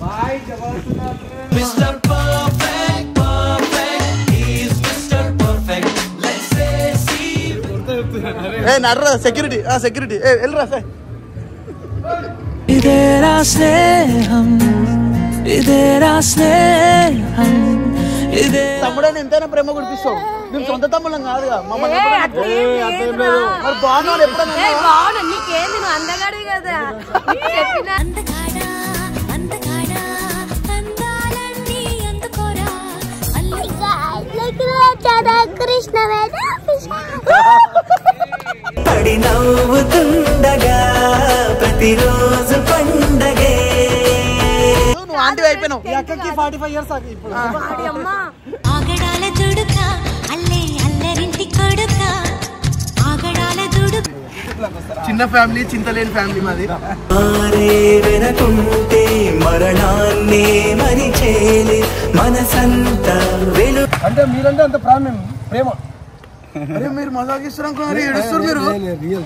ఏ నర్రా సెక్యూరిటీ ఆ సెక్యూరిటీ ఏ వెళ్ళరా సార్ ఇదేరా స్నేహం ఇదేరా స్నేహం ఇదే తమ్ముడని ఎంతైనా ప్రేమ కుడిపిస్తావు మేము సొంత తమ్ముళ్ళం కాదుగా మమ్మల్ని ఏ, ఎప్పుడైనా- అట్లా ఏ, ఏం అట్లా ఏం లేదురా. లేదు. మరి బాగున్నావు ఎప్పుడైనా ఏ, బాగున్నా నీకేంది నువ్వు అందగాడివి కదా నీకు చెప్పిన అందగాడా అందగాడా అందాలన్నీ అందుకోరా కృష్ణ పడి నవ్వుతుండగా ప్రతిరోజు పండగే నువ్వు ఆంటీ అయిపోయినావు ఈ అక్కకి ఫార్టీ ఫైవ్ ఇయర్స్ ఇప్పుడు వాడి అమ్మ ఆగడాల దుడుక అల్లే అల్లరింటి కొడుక ఆగడాల దుడుక చిన్న ఫ్యామిలీ చింతలేని ఫ్యామిలీ మాది మారే వెనకుంటే మరణాన్నే మరిచేలి మనసంతా వెలు అంటే మీరంటే అంత ప్రాణం ప్రేమ అరే మీరు మజాకిస్తారు అనుకున్నారు ఏడుస్తారు మీరు real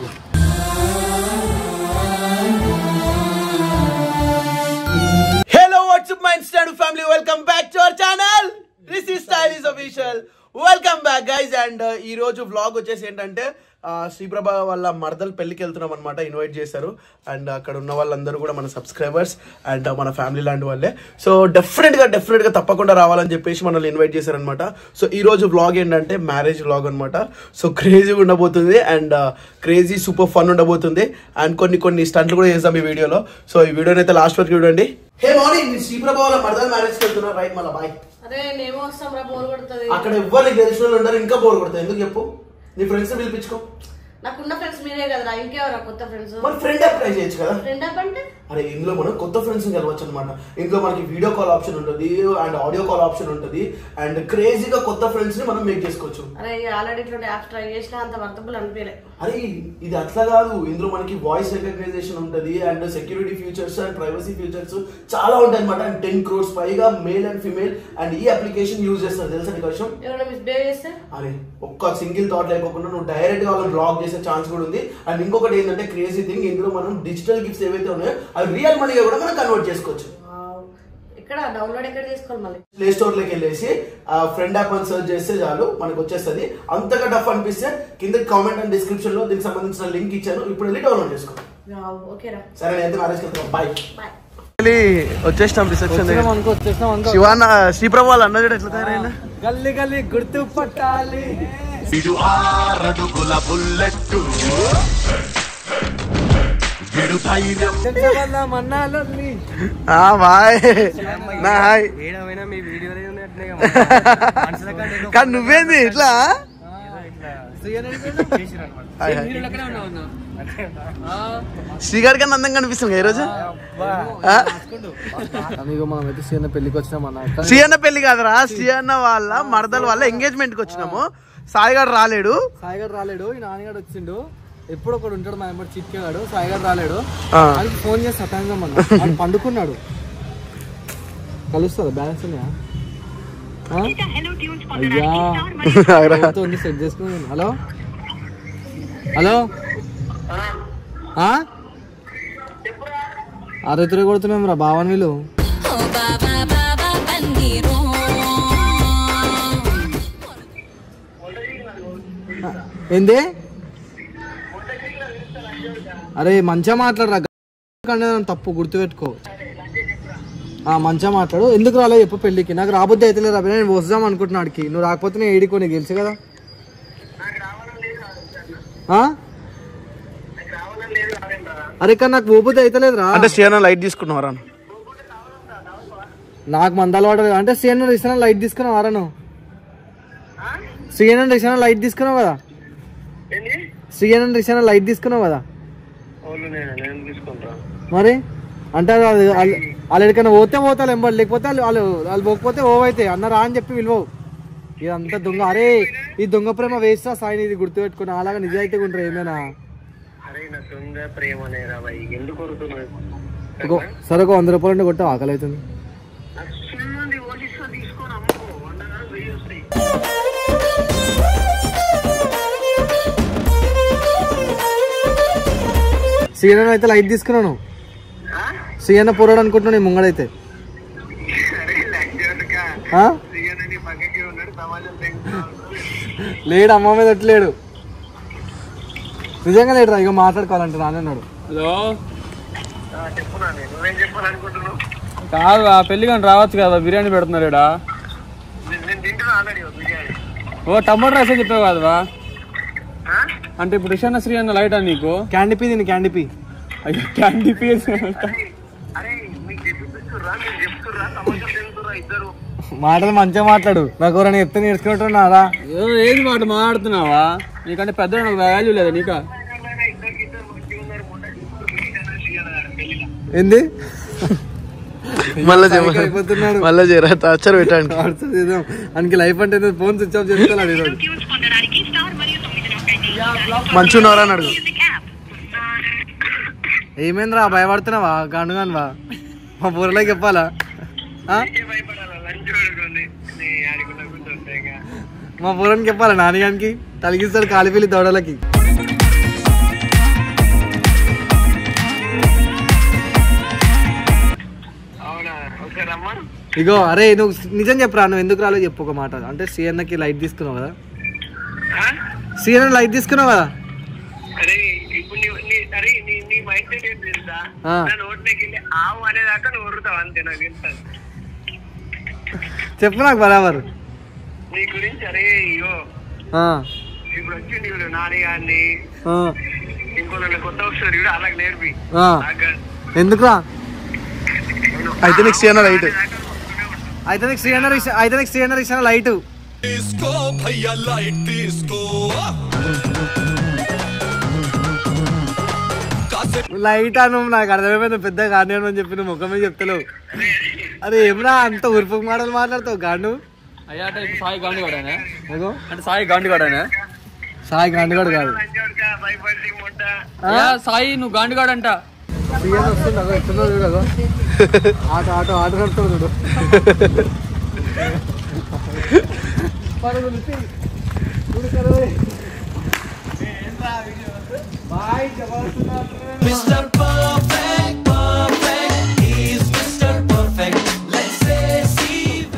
hello WhatsApp my instead family welcome back to our channel this is stylish official welcome back guys and ఈ రోజు వ్లాగ్ వచ్చేసి ఏంటంటే ఆ, శ్రీప్రభ వాళ్ళ మరదలు పెళ్లికి వెళ్తున్నాం అనమాట ఇన్వైట్ చేశారు అండ్ అక్కడ ఉన్న వాళ్ళందరూ కూడా మన సబ్స్క్రైబర్స్ అండ్ మన ఫ్యామిలీ లాంటి వాళ్ళే సో డెఫినెట్ గా డెఫినెట్ గా తప్పకుండా రావాలని చెప్పేసి మనల్ని ఇన్వైట్ చేశారనమాట సో ఈ రోజు వ్లాగ్ ఏంటంటే మ్యారేజ్ వ్లాగ్ అనమాట సో క్రేజీ ఉండబోతుంది అండ్ క్రేజీ సూపర్ ఫన్ ఉండబోతుంది అండ్ కొన్ని కొన్ని స్టంట్లు కూడా చేస్తాం ఈ వీడియోలో సో ఈ వీడియోని అయితే లాస్ట్ వరకు చూడండి హే మార్నింగ్ శ్రీప్రభ వాళ్ళ మరదలు మ్యారేజ్ వెళ్తున్నారు రైట్ మళ్ళీ బాయ్ అరే నేమో వస్తాం రా బోర్ కొడుతుంది అక్కడ ఎవ్వరికి తెలిసిన వాళ్ళు ఉన్నారు ఇంకా బోర్ కొడతాయి ఎందుకు చెప్పు నీ ఫ్రెండ్స్ పిలిపించుకో నాకున్న ఫ్రెండ్స్ మీరే కదరా ఇంకెవరా కొత్త ఫ్రెండ్స్ మరి ఫ్రెండ్ అప్లై చేయొచ్చు కదా ఫ్రెండ్ అప్ అంటే అరే ఇందులో మనం కొత్త ఫ్రెండ్స్ కలవచ్చు అనమాట ఇందులో మనకి వీడియో కాల్ ఆప్షన్ ఉంటుంది అండ్ ఆడియో కాల్ ఆప్షన్ ఉంటుంది అండ్ క్రేజీగా కొత్త ఫ్రెండ్స్ ని మనం మేక్ చేసుకోవచ్చు అరే ఆల్రెడీ ఇట్లాంటి యాప్స్ ట్రై చేసినా అంత వర్తబుల్ అనిపించలే అరే ఇది అట్లా కాదు ఇందులో మనకి వాయిస్ రికగ్నైజేషన్ ఉంటుంది and security features and privacy features చాలా ఉంటాయి అనమాట అండ్ టెన్ క్రోర్స్ పైగా మేల్ అండ్ ఫిమేల్ అండ్ ఈ అప్లికేషన్ యూజ్ చేస్తారు తెలుసా నీకు విషయం ఎవరైనా మిస్బిహేవ్ చేస్తే అరే ఒక్క సింగిల్ థాట్ లేకోకుండా నువ్వు డైరెక్ట్ గా వాళ్ళని బ్లాక్ చేసే ఛాన్స్ కూడా ఉంది అండ్ ఇంకొకటి ఏంటంటే క్రేజీ థింగ్ ఇందులో మనం డిజిటల్ గిఫ్ట్స్ ఏవైతే ఉన్నాయో అవి రియల్ మనీగా కూడా మనం కన్వర్ట్ చేసుకోవచ్చు వావ్. ఇక్కడ డౌన్లోడ్ ఎక్కడ చేసుకోవాలి మళ్ళీ ప్లే స్టోర్ లోకి వెళ్ళేసి ఆ ఫ్రెండ్ యాప్ అని సర్చ్ చేస్తే చాలు మనకు వచ్చేస్తుంది అంతగా టఫ్ అనిపిస్తే కింద కామెంట్ అండ్ డిస్క్రిప్షన్ లో దీనికి సంబంధించిన లింక్ ఇచ్చాను ఇప్పుడు వెళ్ళి డౌన్లోడ్ చేసుకో వావ్, ఓకేరా సరే నేనైతే మ్యారేజ్ వెళ్తాను బాయ్ బాయ్ వచ్చేసినాం రిసెప్షన్ అనుకో వచ్చేసినాం అనుకో శివాన శ్రీప్రభు వాళ్ళు అన్న చూడు ఎట్లా తయారైనా గల్లీ గల్లీ గుర్తు పట్టాలి విడు ఆరడుగుల బుల్లెట్టు విడు ధైర్యం మన్నాలన్నీ ఆ బాయ్ నా హాయ్ ఏడమైనా మీ వీడియోలే ఉన్నట్టునే కానీ నువ్వేంది ఇట్లా హాయ్, హాయ్. శ్రీగాడి కన్నా అందంగా కనిపిస్తుంది ఈ రోజు ఆ? ఇక మనం అయితే సీఎన్ పెళ్లికి వచ్చినాం అన్న శ్రీ అన్న పెళ్లి కాదురా శ్రీ అన్న వాళ్ళ మరదల వాళ్ళ ఎంగేజ్మెంట్ కి వచ్చినాము సాయిగాడు రాలేడు సాయి గారు రాలేడు ఈ నాన్నగాడు వచ్చిండు ఎప్పుడు ఒకడు ఉంటాడు మా ఎంబడి చిట్కేగాడు సాయి గారు రాలేడు ఆ. అది ఫోన్ చేసి సతాయించాం అన్న వాడు పండుకున్నాడు కలుస్తుందా బ్యాలెన్స్ ఉన్నాయా ఆ? అయ్యా ఎవరితో ఉంది సెట్ చేసుకుని హలో హలో ఆ? అరే తిరిగి కొడుతున్నాం రా భావన్ వీళ్ళు ఓ బాబా బాబా బందీరో ఏంది అరే మంచిగా మాట్లాడరా కానీ తప్పు గుర్తుపెట్టుకో ఆ మంచిగా మాట్లాడు ఎందుకు రాలేదు చెప్పు పెళ్ళికి నాకు రాబోద్ది అయితే లేదు నేను వస్తాం అనుకుంటున్నాడికి నువ్వు రాకపోతే నేను ఏడికో నీకు తెలుసు కదా ఆ? అరే కానీ నాకు పోబుద్ది అయితే లేదురా అంటే శ్రీ అన్న లైట్ తీసుకున్నారా నాకు మందాలు వాడదు అంటే సీఎన్ ఇస్తాను లైట్ తీసుకున్నావు వారా నువ్వు సీఎన్ ఇస్తాను లైట్ తీసుకున్నావు కదా సీఎన్ ఇస్తాను లైట్ తీసుకున్నావు కదా మరి అంటే అది వాళ్ళు- వాళ్ళు ఎక్కడికైనా పోతే పోతారు ఎంబడి లేకపోతే వాళ్ళు వాళ్ళు వాళ్ళు పోకపోతే ఓవైతే అన్నారా అని చెప్పి విలువవు ఇదంతా దొంగ అరే ఈ దొంగ ప్రేమ వేస్తా సాయి ఇది గుర్తుపెట్టుకుని అలాగా నిజాయితీగా ఉంటారు ఏమైనా ఒక- సరే ఒక వంద రూపాయలు ఉంటే కొట్ట ఆకలి అవుతుంది సీఎన్ అయితే లైట్ తీసుకున్నాను సీఎన్ పొరాడు అనుకుంటున్నాను నీ ముంగడైతే ఆ? లేడు అమ్మ మీద ఎట్లేడు నిజంగా లేడురా ఇక మాట్లాడుకోవాలంటే నాన్న అన్నాడు హలో కాదు ఆ పెళ్లి కానీ రావచ్చు కదా బిర్యానీ పెడుతున్నారు ఈడ ఓ టమాటో రైస్ చెప్పావు కదా అంటే ఇప్పుడు ఇషాన్న శ్రీ అన్న లైటా నీకు క్యాండీ పీ తిని క్యాండీ పీ అయ్యో క్యాండీ పీస్ మాటలు మంచిగా మాట్లాడు నాకు ఎవరైనా చెప్తే నేర్చుకుంటున్నారా ఏది మాట మాట్లాడుతున్నావా నీకంటే పెద్ద నాకు వాల్యూ లేదా నీకా ఏంది మళ్ళా సైకో అయిపోతున్నాడు. మళ్ళా చేయరా టార్చర్ పెట్టండి ఆయనకి లైఫ్ అంటే ఫోన్ స్విచ్ ఆఫ్ చేస్తున్నాడు ఈరోజు మంచిగా ఉన్నారా అని అడుగు ఏమైందిరా భయపడుతున్నావా గానుగానువా మా బుర్రలోకి చెప్పాలా ఆ? మా బుర్రని చెప్పాలా నాన్నగానికి తలిగిస్తాడు కాలిపిల్లి దౌడలకి ఇగో అరే నువ్వు నిజం చెప్పరా నువ్వు ఎందుకు రాలో చెప్పు ఒక మాట అంటే సీఎన్కి లైట్ తీసుకున్నావు కదా సీఎన్ లైట్ తీసుకున్నావు కదా అరే ఇప్పుడు నీ నీ అరే నీ నీ మైండ్ సెట్ ఏంటి తెలుసా ఆ. నా నోట్లోకి వెళ్ళి ఆవు అనేదాకా నువ్వు ఉరుతావు అంతే నాకు తెలుసు చెప్పు నాకు బరాబర్ నీ గురించి అరే అయ్యో ఆ, ఇప్పుడు వచ్చింది ఇప్పుడు నాని గారిని ఆ, ఇంకో కొత్త వస్తారు కూడా అలాగే నేర్పి ఆ. నాకు ఎందుకురా అయితే నీకు సీఎన్ రైట్ అయితే నీకు శ్రీహండ్రెడ్ ఇచ్చిన అయితే నీకు శ్రీహండ్రెడ్ ఇచ్చిన లైట్ తీసుకో భయ్యా లైట్ తీసుకో లైట్ అను నాకు అర్థమైపోయింది పెద్ద గాంధీ అని చెప్పి నువ్వు ముఖమే చెప్తలేవు అరే ఏమరా అంత ఉరుపు మాటలు మాట్లాడతావు గాండు అయ్యా అంటే ఇప్పుడు సాయి గాంధీ గడానే అగో అంటే సాయి గాంధీ గడానే సాయి గాండు కూడా కాదు మంచోడుగా భయపడి ముట్ట అయ్యా సాయి నువ్వు గాంధీ గడంట సీఎన్ వస్తుంది అగో ఎట్లున్నావు చూడు అగో ఆటో ఆటో ఆటో నడుపుతాడు చూడు పరుగులు తీ. చూడు కరవే. బాయ్ చెప్పాల్సిన mister perfect perfect is mister perfect let's say సీ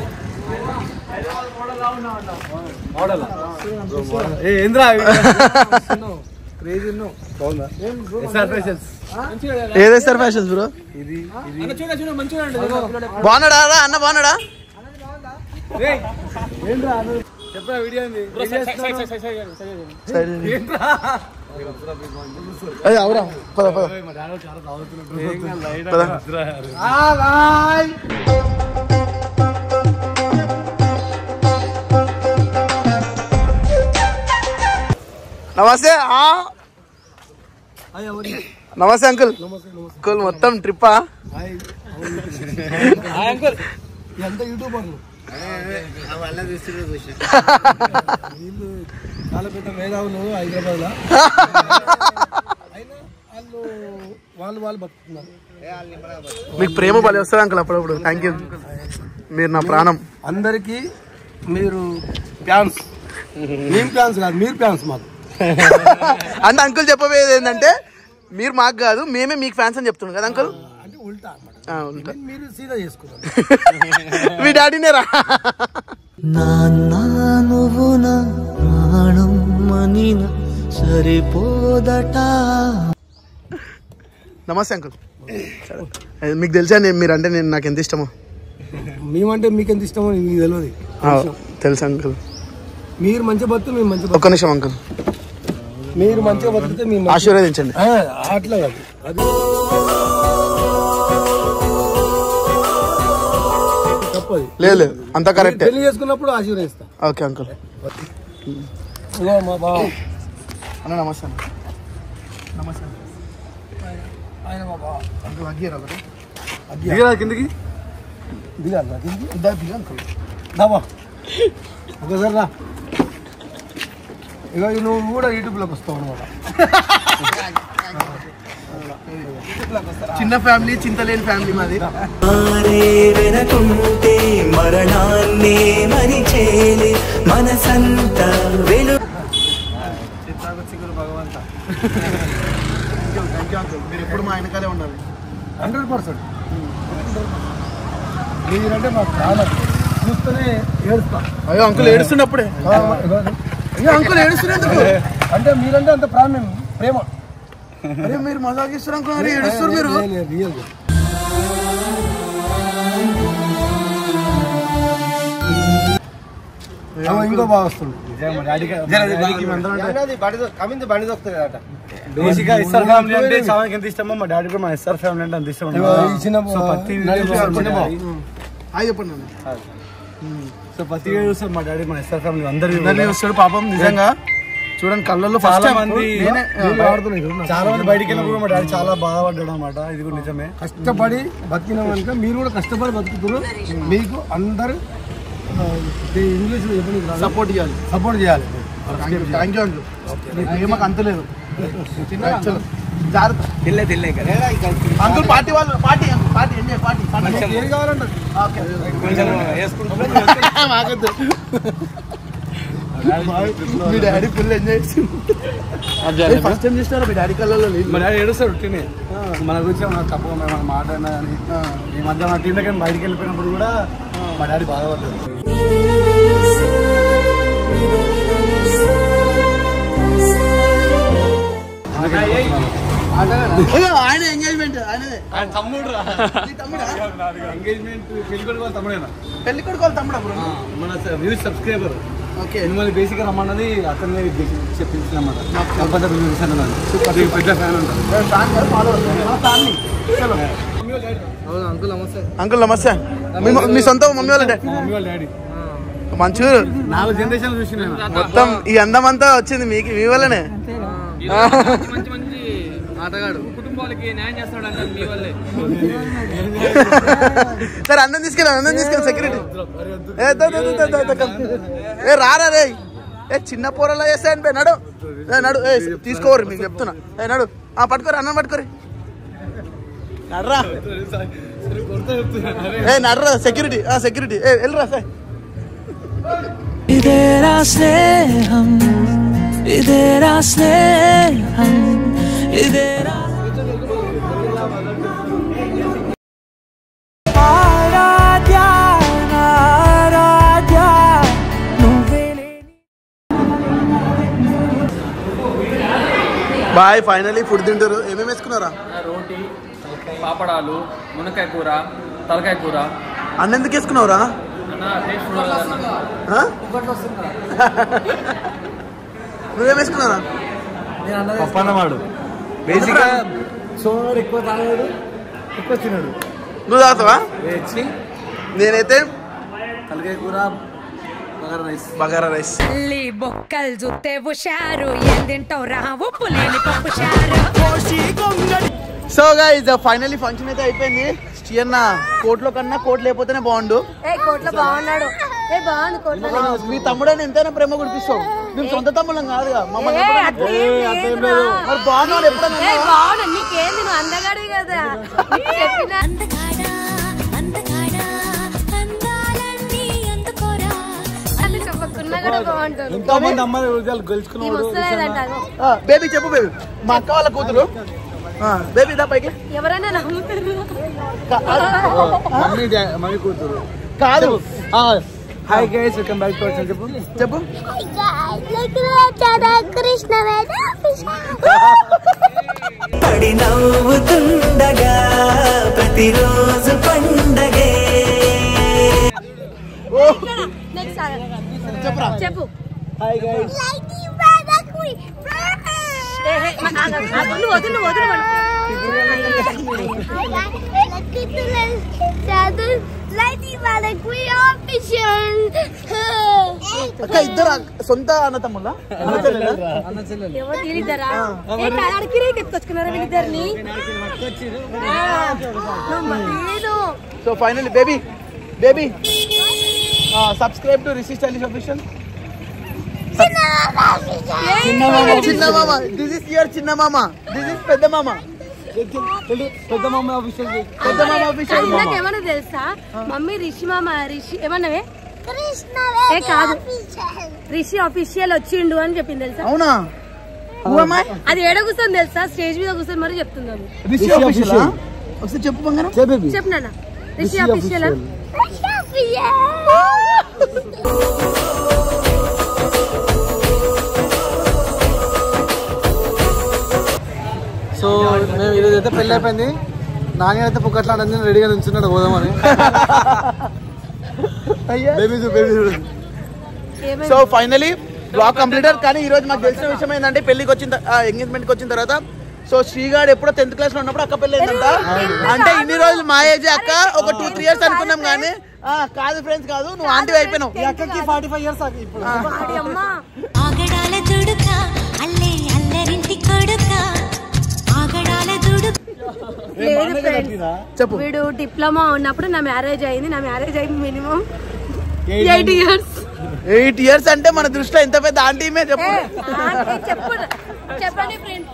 ఏ ఏంద్రా క్రేజీ ఉన్నావు బాగుందా ఎస్ఆర్ ఫ్యాషన్స్ ఏదేస్తారు ఫ్యాషన్స్ బ్రో అన్న చూడ చూడ మంచిగా ఉండండి. బాగున్నాడా రా అన్న బాగున్నాడా ఏంద్రా నువ్వు చెప్పరా వీడియో ఏంది బ్రో, సై- సై- సై- సై- సై- సై- సై- సై- సై. అదే అవురా పద పద పద ఆ బాయ్ నమస్తే ఆ నమస్తే అంకుల్ అంకుల్ మొత్తం ట్రిప్పా ఎంత యూట్యూబర్లు వీళ్ళు చాలా పెద్ద మేధావులు హైదరాబాద్ లో అయినా వాళ్ళు వాళ్ళు వాళ్ళు బతుకుతున్నారు మీకు ప్రేమ బలి వస్తుంది అంకుల్ అప్పుడప్పుడు థ్యాంక్ యూ మీరు నా ప్రాణం అందరికి మీరు ఫ్యాన్స్ మేము ఫ్యాన్స్ కాదు మీరు ఫ్యాన్స్ మాకు అంటే అంకుల్ చెప్పబోయేది ఏంటంటే మీరు మాకు కాదు మేమే మీకు ఫ్యాన్స్ అని చెప్తున్నాం కదా అంకుల్ అంటే ఉల్టా అన్నమాట ఆ, ఉంటా. మీరు సీదా చేసుకున్నారు మీ డాడీనే రా నాన్న నువ్వు నా ప్రాణం మనిన సరిపోదట నమస్తే అంకుల్ సరే. అది మీకు తెలుసా నేను మీరు అంటే నేను నాకు ఎంత ఇష్టమో మేమంటే మీకు ఎంత ఇష్టమో మీకు తెలియదు ఆ, తెలుసు అంకుల్ మీరు మంచిగా బతుకు మేము మంచిగా ఒక్క నిమిషం అంకుల్ బతుకు మీరు మంచిగా బతికితే మేము మంచిగా- ఆశీర్వదించండి ఆ, అట్లా కాదు అది తప్పది లేదు లేదు అంతా కరెక్టే పెళ్లి చేసుకున్నప్పుడు ఆశీర్వదిస్తా ఓకే అంకుల్ ఇగో మా బావ అన్న నమస్తే అన్న నమస్తే ఆయన మా బావ అంకుల్ అగ్గిరా దిగరా కిందికి దిగాలి నా కిందికి దిగా అంకుల్ దాబా ఒకసారి రా ఇక నువ్వు కూడా యూట్యూబ్లోకి వస్తావు అనమాట చిన్న ఫ్యామిలీ చింతలేని ఫ్యామిలీ మాది మారే వెనకుంటే మరణాన్నే మరిచేలి మనసంతా వెలు భగవంత థ్యాంక్ యూ అంకుల్ మీరు ఎప్పుడు మా వెనకాలే ఉండాలి హండ్రెడ్ పర్సెంట్ మీరంటే మాకు చాలా చూస్తూనే ఏడుస్తా అయ్యో అంకుల్ ఏడుస్తున్నప్పుడే అయ్యో అంకుల్ ఏడుస్తున్నందుకు అంటే మీరంటే అంత ప్రాణం ప్రేమ అరే మీరు మజాకిస్తారు అంకుల్ అరే ఏడుస్తారు మీరు రియల్ ఇంకో బాగా వస్తుంది బేసిక్గా ఎస్ఆర్ ఫ్యామిలీ అంటే చాలా ఎంత ఇష్టమో మా డాడీ కూడా మా ఎస్ఆర్ ఫ్యామిలీ అంటే అంత ఇష్టం చిన్న సో ప్రతి చిన్న బావ. హాయ్ చెప్పండి నాన్న. సో ప్రతి వీడియో చూస్తారు మా డాడీ మా ఎస్ఆర్ ఫ్యామిలీ అందరి ఇద్దరిని చూస్తాడు పాపం నిజంగా చూడండి కళ్ళల్లో ఫస్ట్ చాలా మంది నేనే నీళ్ళు వాడుతున్నాయి చూడు. చాలా మంది బయటికి వెళ్ళినప్పుడు మా డాడీ చాలా బాధపడ్డాడు అనమాట ఇది కూడా నిజమే కష్టపడి బతికిన కనుక మీరు కూడా కష్టపడి బతుకుతున్నారు మీకు అందరు ఇంగ్లీష్ లో చెప్పండి సపోర్ట్ చేయాలి సపోర్ట్ చేయాలి థ్యాంక్ యూ అంకుల్ మీ ప్రేమకు అంతలేదు చలో. జాగ్రత్త అంకుల్ పార్టీ వాళ్ళు party party enjoy party party ఏం కావాలంటే ఓకే ఆగద్దు మీ డాడీ ఫుల్ ఎంజాయ్ చేస్తుంది ఫస్ట్ టైం చూసినారా మీ డాడీ కళ్ళలో లేదు మా డాడీ ఏడుస్తాడు ఉట్టినే మన గురించి ఏమన్నా తప్పుగా మనం మాట్లాడినా కానీ ఈ మధ్య మా టీం దగ్గర బయటికి వెళ్ళిపోయినప్పుడు కూడా మా డాడీ బాధపడ్డాడు అయ్యో, ఆయన ఎంగేజ్మెంట్ ఆయనదే తమ్ముడు నీ తమ్ముడా ఎంగేజ్మెంట్ పెళ్లి కొడుకు వాళ్ళ తమ్ముడేనా పెళ్లి కొడుకు వాళ్ళ తమ్ముడా బ్రో మన వ్యూస్ సబ్స్క్రైబర్ ఓకే మిమ్మల్ని బేసిక్గా రమ్మన్నది అతన్ని చెప్పించినమాట కాకపోతే వ్యూస్ అన్నది పెద్ద ఫ్యాన్ అంటారు ఫాలో ఫ్యామిలీ అంకుల్ నమస్తే అంకుల్ నమస్తే మీ మీ సొంత మమ్మీ వాళ్ళ డాడీ మా మమ్మీ వాళ్ళ డాడీ మంచి నాలుగు జనరేషన్ చూసిన మొత్తం ఈ అందం అంతా వచ్చింది మీకు మీ వల్లనే మంచి మంచి ఆటగాడు కుటుంబాలకి న్యాయం చేస్తాడు అంటే మీ వల్లే సరే అన్నం తీసుకెళ్ళి అన్నం తీసుకెళ్ళి సెక్యూరిటీ ఏ దో, దో, దో, దో, దో, దో, కమ్. ఏ రారా రే ఏ చిన్న పోరలా చేస్తాయని పే నడు ఏ నడు ఏ తీసుకోరు మీకు చెప్తున్నా ఏ నడు ఆ పట్టుకోరు అన్నం పట్టుకోరి నడ్రా ఏ నడ్రా సెక్యూరిటీ ఆ సెక్యూరిటీ ఏ వెళ్ళరా సార్ ఇదేరా స్నేహం ఇదేరా స్నేహం ఇదేరా ఆరాధ్య ఆరాధ్య నువ్వే బాయ్ ఫైనలీ ఫుడ్ తింటారు ఏమేమి వేసుకున్నారా రోటీ పాపడాలు మునక్కాయ కూర తలకాయ కూర అన్న ఎందుకు వేసుకున్నావురా అన్న టేస్ట్ చూడాలి అన్న ఆ? నువ్వేం వేసుకున్నారా పప్పన్నవాడు బేసిక్గా సోనాడు ఎక్కువ తాగాడు ఎక్కువ తిన్నాడు నువ్వు తాగుతావా వేచి నేనైతే తలకాయ కూర బగారా రైస్ బగారా రైస్ తల్లి బొక్కలు చూస్తే హుషారు ఏం తింటావు రా ఉప్పు లేని పప్పు చారు సో గైజ్ ఫైనలీ ఫంక్షన్ అయితే అయిపోయింది అన్న కోట్లో కన్నా కోట్ లేకపోతేనే బాగుండు ఏ కోట్లో బాగున్నాడు ఏ బాగుంది కోట్లో మీ తమ్ముడని ఎంతైనా ప్రేమ కుడిపిస్తావు మేము సొంత తమ్ముళ్ళం కాదుగా మమ్మల్ని ఏ, ఎప్పుడైనా- అట్లా ఏం ఏ, అట్లా ఏం లేదురా. లేదు. మరి బాగున్నాడు ఎప్పుడైనా ఏ అన్నావా? బాగున్నా నీకేంది నువ్వు అందగాడివి కదా నీకు చెప్పిన అందగాడా అందగాడా అందాలన్నీ అందుకోరా అది చెప్పకున్నా కూడా బాగుంటుంది ఎంతో మంది అమ్మాయిలు హృదయాలు ఈ గెలుచుకున్నాడు ముసలేదంట అగో. ఆ, బేబీ చెప్పు బేబీ మా అక్క వాళ్ళ కూతురు ఆ, బేబీ దా పైకి ఎవరైనా నమ్ముతారు కా- మమ్మీ డా- మమ్మీ కూతురు కాదు hi guys welcome back to our channel చెప్పు చెప్పు కృష్ణ పడి నవ్వుతుండగా ప్రతిరోజు పండగే నెక్స్ట్ చెప్పురా చెప్పు హాయ్ గైస్ ఏ, ఏ, మ- ఆగు, ఆగు, నువ్వు వదులు నువ్వు వదులు వాడు. అక్క ఇద్దరు అక్క- సొంత అన్న తమ్ముళ్ళ అన్న చెల్లెలు ఎవరు వీళ్ళిద్దరా ఏ కాడికి రేపు ఎత్తుకొచ్చుకున్నారా వీళ్ళిద్దరిని ఆ, నువ్వు లేదు so finally baby baby subscribe to Rishi stylish official చిన్న మామ దిస్ ఇస్ యువర్ చిన్న మామ దిస్ ఇస్ పెద్ద మామ పెద్ద మమ్మీ ఆఫీషియల్ పెద్ద మామ అఫీషియల్ నాకు ఏమన్నా తెలుసా మమ్మీ రిషి మామ రిషి ఏమన్నావే ఏ కాదు రిషి అఫీషియల్ వచ్చిండు అని చెప్పింది తెలుసా అవునా Who am I? అది ఏడ కూర్చొని తెలుసా స్టేజ్ మీద కూర్చొని మరి చెప్తుంది అది రిషి అఫీషియల్ ఒకసారి చెప్పు బంగారం చెప్పేది చెప్పు నాన్న రిషి అఫీషియల్ సో మేము ఈరోజు అయితే పెళ్ళి అయిపోయింది నాని అయితే పుక్కట్లా నేను రెడీగా నుంచున్నాడు పోదామని బేబీ చూ బేబీ చూడు సో ఫైనలీ బ్లాగ్ కంప్లీటెడ్ కానీ ఈ రోజు మాకు తెలిసిన విషయం ఏంటంటే పెళ్లికి వచ్చిన ఎంగేజ్మెంట్ కి వచ్చిన తర్వాత సో శ్రీగాడు ఎప్పుడో టెన్త్ క్లాస్ లో ఉన్నప్పుడు అక్క పెళ్లి అయిందంట అంటే ఇన్ని రోజులు మా ఏజ్ అక్క ఒక టూ త్రీ ఇయర్స్ అనుకున్నాం కానీ ఆ, కాదు ఫ్రెండ్స్ కాదు నువ్వు ఆంటీ అయిపోయినావు ఈ అక్కకి ఫార్టీ ఫైవ్ ఇయర్స్ ఇప్పుడు వాడి అమ్మ ఆగడాల దుడుక అల్లే అల్లరింటి కొడుక ఆగడాల దుడుక లేదు ఫ్రెండ్స్ చెప్పు వీడు డిప్లొమా ఉన్నప్పుడు నా మ్యారేజ్ అయింది నా మ్యారేజ్ అయింది minimum eight years eight years అంటే మన దృష్టిలో ఎంత పెద్ద ఆంటీమే చెప్పు చెప్పు చెప్పండి ఫ్రెండ్స్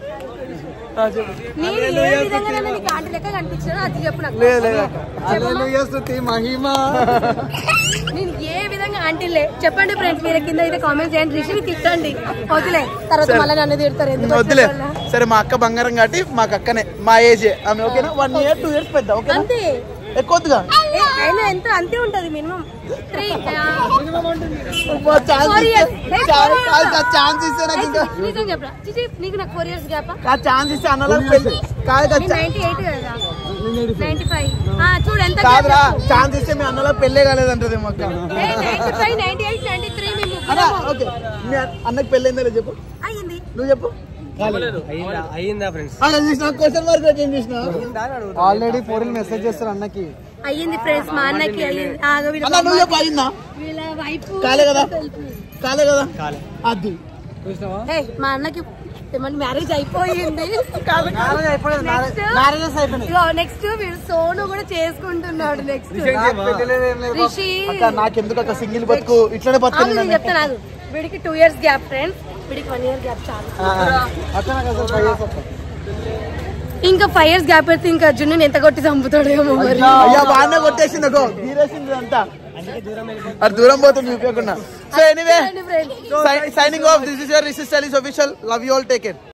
నేను ఏ విధంగా నన్ను నీకు ఆంటీ లెక్క కనిపించాను అది చెప్పు నాకు లేదు లేదు అక్క. హల్లెలూయా స్తుతి మహిమ నేను ఏ విధంగా ఆంటీ లే చెప్పండి ఫ్రెండ్స్ మీరు కింద అయితే కామెంట్ చేయండి రిషిని తిట్టండి వదిలే తర్వాత మళ్ళీ నన్ను తిడతారు ఎందుకు వద్దులే వచ్చిన వాళ్ళ? సరే మా అక్క బంగారం కాబట్టి మాకు అక్కనే మా ఏజ్ ఆమె ఓకేనా వన్ ఇయర్ టూ ఇయర్స్ పెద్ద ఓకేనా అంతే ఎక్కువగా ఏ- అయినా ఎంత అంతే ఉంటది మినిమం త్రీ ఛాన్స్ ఇస్తే నాకు ఇంకా నిజం చెప్పరా చిచి నీకు నాకు ఫోర్ ఇయర్స్ గ్యాప్ ఛాన్స్ ఇస్తే అన్నలా పెళ్లి కాదు కదా నైన్టీ ఎయిట్ కదా నైన్టీ ఫైవ్ చూడు ఎంత కాదురా ఛాన్స్ ఇస్తే మీ అన్నలో పెళ్ళే కాలేదంటది మా అక్క ninety five ninety eight ninety three మేము అన్నా ఓకే మీ అన్నకి పెళ్ళి అయిందా చెప్పు అయ్యింది నువ్వు చెప్పు అయ్యిందా ఫ్రెండ్స్ క్వశ్చన్ మార్క్ ఏం చేసిన ఆల్రెడీ పోరీలు మెసేజ్ చేస్తారు అన్నకి అయ్యింది ఫ్రెండ్స్ మా అన్నకి అయ్యింది ఆగ వీళ్ళ అన్న నువ్వు చెప్పు అయిందా వీళ్ళ వైపు కాలే కదా కాలే కదా అది ఏయ్, మా అన్నకి ఏమన్నా మ్యారేజ్ అయిపోయింది మ్యారేజెస్ అయిపోయినాయి నెక్స్ట్ వీడు సోను కూడా చేసుకుంటున్నాడు నెక్స్ట్ పెళ్లి లేదు ఏం లేదు రిషి అక్క నాకెందుకు అక్క సింగిల్ బతుకు ఇట్లనే ఆగు, బతుకు నేను చెప్తాను ఆగు. వీడికి టూ ఇయర్స్ గ్యాప్ ఫ్రెండ్స్ వీడికి వన్ ఇయర్ గ్యాప్ చాలు అక్క నాకు అసలు ఫైవ్ ఇయర్స్ అక్క ఇంకా ఫైవ్ ఇయర్స్ గ్యాప్ అయితే ఇంకా జున్ను ఎంత కొట్టి చంపుతాడేమో మరి అయ్యా బాగానే కొట్టేసింది అగో గీరేసింది అంతా అది దూరం పోతుంది చూపించకుండా so anyway friends signing off this is your Rishi's stylish official love you all take it